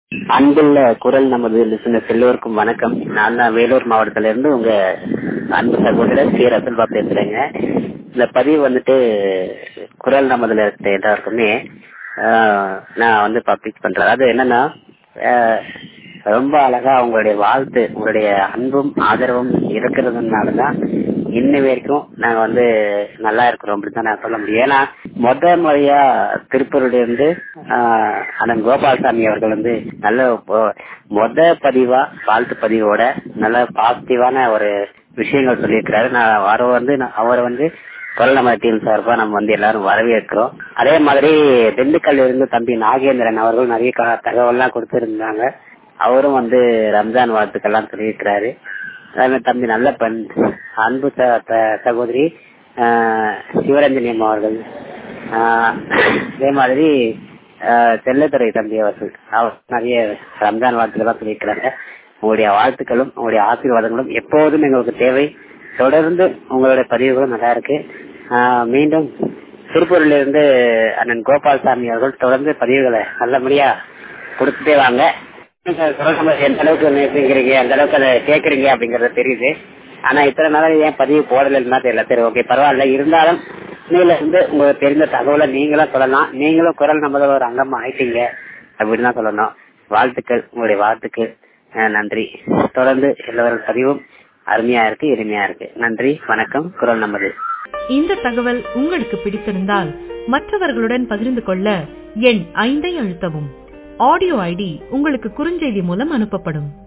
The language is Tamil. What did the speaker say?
அன்புள்ள குரல் நமது லிசனர்ஸ் எல்லோருக்கும் வணக்கம் நான் தான் வேலூர் மாவட்டத்துல இருந்து உங்க அன்பு சகோதரர் சி ரசல்பா பேசுறேங்க இந்த பதிவு வந்துட்டு குரல் நமதுல இருக்க எல்லாருக்குமே ஆஹ், நான் வந்து பப்ளிக் பண்றேன் அது என்னன்னா ஆஹ், ரொம்ப அழகா உங்களுடைய வாழ்த்து உங்களுடைய அன்பும் ஆதரவும் இருக்கிறதுனாலதான் இன்ன வரைக்கும் நாங்க வந்து நல்லா இருக்கிறோம் அப்படிதான் நான் சொல்ல முடியும் ஏன்னா முத முறையா திருப்பூர்ல இருந்து ஆஹ், அண்ணன் கோபாலசாமி அவர்கள் வந்து நல்ல ஒ- மொத பதிவா வாழ்த்து பதிவோட நல்ல பாசிட்டிவான ஒரு விஷயங்கள் சொல்லியிருக்கிறாரு நான் அவரை வந்து நான் அவரை வந்து குரல் நம்ம டீம் சார்பா நம்ம வந்து எல்லாரும் வரவேற்கிறோம் அதே மாதிரி திண்டுக்கல்ல இருந்து தம்பி நாகேந்திரன் அவர்கள் நிறைய க- தகவல்லாம் கொடுத்திருந்தாங்க அவரும் வந்து ரம்ஜான் வாழ்த்துக்கெல்லாம் சொல்லியிருக்கிறாரு அதே மாதிரி தம்பி நல்ல பெண் அன்பு ச- த- சகோதரி ஆஹ், சிவரஞ்சனி அம்மா அவர்கள் ஆஹ், அதே மாதிரி ஆஹ், செல்லத்துறை தம்பி அவர்கள் அவர் நிறைய ரம்ஜான் வாழ்த்துக்கெல்லாம் சொல்லியிருக்கிறாங்க உங்களுடைய வாழ்த்துக்களும் உங்களுடைய ஆசீர்வாதங்களும் எப்போதும் எங்களுக்கு தேவை தொடர்ந்து உங்களுடைய பதிவுகளும் நல்லா இருக்கு ஆஹ், மீண்டும் திருப்பூரில் இருந்து அண்ணன் கோபால்சாமி அவர்கள் தொடர்ந்து பதிவுகளை நல்லபடியா கொடுத்துட்டே வாங்க நீங்க சொல்றது எந்த அளவுக்கு நேசிக்கிறீங்க எந்த அளவுக்கு அதை கேக்குறீங்க அப்படிங்கறது தெரியுது ஆனா இத்தனை நாள் ஏன் பதிவு போடலைன்னா தெரியல சரி ஓகே பரவாயில்ல இருந்தாலும் இன்னையில இருந்து உங்களுக்கு தெரிந்த தகவலை நீங்களும் சொல்லலாம் நீங்களும் குரல் நம்மள ஒரு அங்கமா ஆயிட்டீங்க அப்படின்னு தான் சொல்லணும் வாழ்த்துக்கள் உங்களுடைய வாழ்த்துக்கள் அஹ் நன்றி தொடர்ந்து எல்லோரும் பதிவும் அருமையா இருக்கு இனிமையா இருக்கு நன்றி வணக்கம் குரல் நமது இந்த தகவல் உங்களுக்கு பிடித்திருந்தால் மற்றவர்களுடன் பகிர்ந்து கொள்ள எண் ஐந்தை அழுத்தவும் ஆடியோ ஐடி உங்களுக்கு குறுஞ்செய்தி மூலம் அனுப்பப்படும்